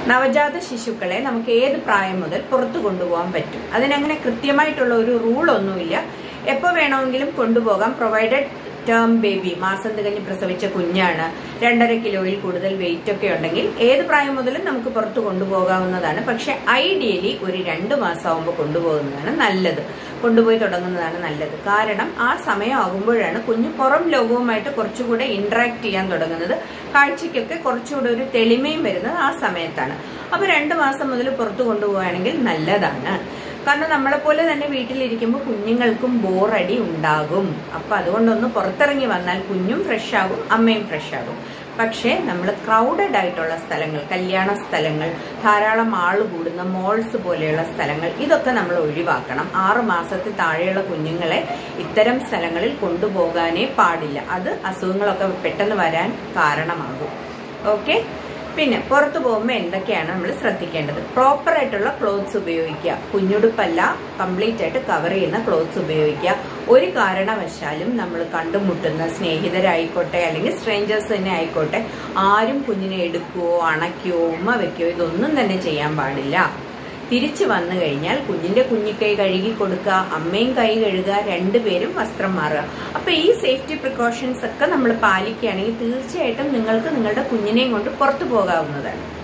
നവജാത ശിശുക്കളെ നമുക്ക് ഏത് പ്രായം മുതൽ പുറത്തു കൊണ്ടുപോകാൻ പറ്റും അതിനങ്ങനെ കൃത്യമായിട്ടുള്ള ഒരു റൂൾ ഒന്നുമില്ല എപ്പോൾ വേണമെങ്കിലും കൊണ്ടുപോകാം പ്രൊവൈഡഡ് ടേം ബേബി മാസം തികഞ്ഞ് പ്രസവിച്ച കുഞ്ഞാണ് രണ്ടര കിലോയിൽ കൂടുതൽ വെയിറ്റ് ഒക്കെ ഉണ്ടെങ്കിൽ ഏത് പ്രായം മുതലും നമുക്ക് പുറത്ത് കൊണ്ടുപോകാവുന്നതാണ് പക്ഷെ ഐഡിയലി ഒരു രണ്ട് മാസമാകുമ്പോൾ കൊണ്ടുപോകുന്നതാണ് നല്ലത് കൊണ്ടുപോയി തുടങ്ങുന്നതാണ് നല്ലത് കാരണം ആ സമയമാകുമ്പോഴാണ് കുഞ്ഞ് പുറം ലോകവുമായിട്ട് കുറച്ചുകൂടെ ഇന്ററാക്ട് ചെയ്യാൻ തുടങ്ങുന്നത് കാഴ്ചയ്ക്കൊക്കെ കുറച്ചുകൂടെ ഒരു തെളിമയും വരുന്നത് ആ സമയത്താണ് അപ്പൊ രണ്ട് മാസം മുതൽ പുറത്തു കൊണ്ടുപോവുകയാണെങ്കിൽ നല്ലതാണ് കാരണം നമ്മളെ പോലെ തന്നെ വീട്ടിലിരിക്കുമ്പോൾ കുഞ്ഞുങ്ങൾക്കും ബോറടി ഉണ്ടാകും അപ്പൊ അതുകൊണ്ടൊന്ന് പുറത്തിറങ്ങി വന്നാൽ കുഞ്ഞും ഫ്രഷ് ആകും അമ്മയും ഫ്രഷ് ആകും പക്ഷേ നമ്മൾ ക്രൗഡഡ് ആയിട്ടുള്ള സ്ഥലങ്ങൾ കല്യാണ സ്ഥലങ്ങൾ ധാരാളം ആള് കൂടുന്ന മോൾസ് പോലെയുള്ള സ്ഥലങ്ങൾ ഇതൊക്കെ നമ്മൾ ഒഴിവാക്കണം ആറ് മാസത്തിൽ താഴെയുള്ള കുഞ്ഞുങ്ങളെ ഇത്തരം സ്ഥലങ്ങളിൽ കൊണ്ടുപോകാനേ പാടില്ല അത് അസുഖങ്ങളൊക്കെ പെട്ടെന്ന് വരാൻ കാരണമാകും ഓക്കെ പിന്നെ പുറത്തു പോകുമ്പോൾ എന്തൊക്കെയാണ് നമ്മൾ ശ്രദ്ധിക്കേണ്ടത് പ്രോപ്പർ ആയിട്ടുള്ള ക്ലോത്ത്സ് ഉപയോഗിക്കുക കുഞ്ഞുടുപ്പല്ല കംപ്ലീറ്റ് ആയിട്ട് കവർ ചെയ്യുന്ന ക്ലോത്ത്സ് ഉപയോഗിക്കുക ഒരു കാരണവശാലും നമ്മൾ കണ്ടുമുട്ടുന്ന സ്നേഹിതരായിക്കോട്ടെ അല്ലെങ്കിൽ സ്ട്രേഞ്ചേഴ്സ് തന്നെ ആയിക്കോട്ടെ ആരും കുഞ്ഞിനെ എടുക്കുകയോ അണയ്ക്കുകയോ ഉമ്മ വെക്കുകയോ ഇതൊന്നും തന്നെ ചെയ്യാൻ പാടില്ല തിരിച്ചു വന്നു കഴിഞ്ഞാൽ കുഞ്ഞിന്റെ കുഞ്ഞിക്കൈ കഴുകി കൊടുക്കുക അമ്മയും കൈ കഴുകുക രണ്ടുപേരും വസ്ത്രം മാറുക അപ്പൊ ഈ സേഫ്റ്റി പ്രിക്കോഷൻസ് ഒക്കെ നമ്മൾ പാലിക്കുകയാണെങ്കിൽ തീർച്ചയായിട്ടും നിങ്ങൾക്ക് നിങ്ങളുടെ കുഞ്ഞിനെയും കൊണ്ട് പുറത്തു പോകാവുന്നതാണ്